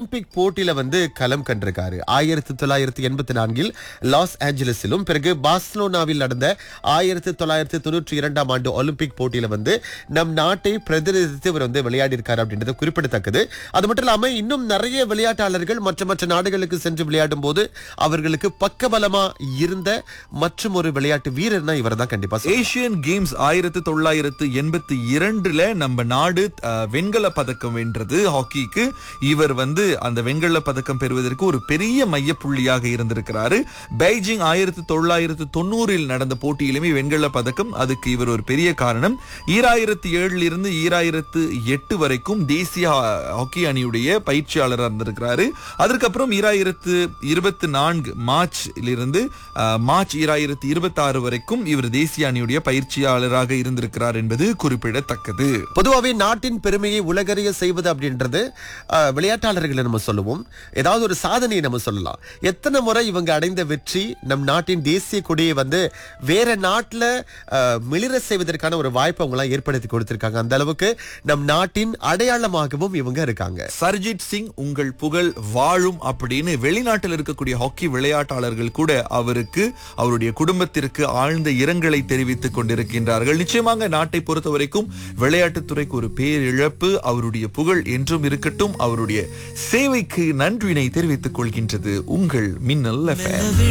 Olympic போட்டியில வந்து களம் கண்டிருக்காரு ஆயிரத்தி தொள்ளாயிரத்தி எண்பத்தி நான்கில் லாஸ் ஏஞ்சலஸிலும் பிறகு பார்சலோனாவில் நடந்த ஆயிரத்தி தொள்ளாயிரத்தி தொண்ணூற்றி இரண்டாம் ஆண்டு ஒலிம்பிக் போட்டியில வந்து நம் நாட்டை பிரதிநிதித்து இவர் வந்து விளையாடி இருக்காரு அப்படின்றது குறிப்பிடத்தக்கது அது மட்டும் இல்லாம இன்னும் நிறைய விளையாட்டாளர்கள் மற்ற மற்ற நாடுகளுக்கு சென்று விளையாடும் போது அவர்களுக்கு பக்கபலமா இருந்த மற்றும் ஒரு விளையாட்டு வீரர்னா இவர் தான் கண்டிப்பா சொல்லணும். ஏசியன் கேம்ஸ் ஆயிரத்தி தொள்ளாயிரத்து எண்பத்தி இரண்டுல நம்ம நாடு அஹ், வெண்கல பதக்கம் வென்றது ஹாக்கிக்கு இவர் வந்து அந்த வெண்கல பதக்கம் பெறுவதற்கு ஒரு பெரிய மையப்புள்ளியாக இருந்திருக்கிறாரு பெய்ஜிங் ஆயிரத்தி தொள்ளாயிரத்து தொண்ணூறில் நடந்த போட்டியிலுமே வெண்கல பதக்கம் அதுக்கு இவர் ஒரு பெரிய காரணம் ஈராயிரத்தி ஏழுல இருந்து ஈராயிரத்து எட்டு வரைக்கும் தேசிய ஹா- ஹாக்கி அணியுடைய பயிற்சியாளராக இருந்திருக்கிறாரு அதற்கப்புறம் ஈராயிரத்து இருபத்தி நான்கு மார்ச்ல இருந்து அஹ், மார்ச் ஈராயிரத்து இருபத்தி ஆறு வரைக்கும் இவர் தேசிய அணியுடைய பயிற்சியாளராக இருந்திருக்கிறார் என்பது குறிப்பிடத்தக்கது பொதுவாகவே நாட்டின் பெருமையை உலகறிய செய்வது அப்படின்றது அஹ், விளையாட்டாளர்களை நம்ம சொல்லுவோம் ஏதாவது ஒரு சாதனையை நம்ம சொல்லலாம் எத்தனை முறை இவங்க அடைந்த வெற்றி நம் நாட்டின் தேசிய கொடியை வந்து வேற நாட்டுல அஹ், மிளிர செய்வதற்கான ஒரு வாய்ப்பை அவங்க எல்லாம் ஏற்படுத்தி கொடுத்திருக்காங்க அந்த அளவுக்கு நம் நாட்டின் அடையாளமாகவும் இவங்க இருக்காங்க சர்ஜித் சிங் உங்கள் புகழ் வாழும் அப்படின்னு வெளிநாட்டில் இருக்கக்கூடிய ஹாக்கி விளையாட்டாளர்கள் கூட அவருக்கு அவருடைய குடும்பத்திற்கு ஆழ்ந்த இரங்கலை தெரிவித்துக் கொண்டிருக்கின்றார்கள் நிச்சயமாக நாட்டை பொறுத்த வரைக்கும் விளையாட்டுத்துறைக்கு ஒரு பேரிழப்பு அவருடைய புகழ் என்றும் இருக்கட்டும் அவருடைய சேவைக்கு நன்றினை தெரிவித்துக் கொள்கின்றது உங்கள் மின்னல் எஃப்எம்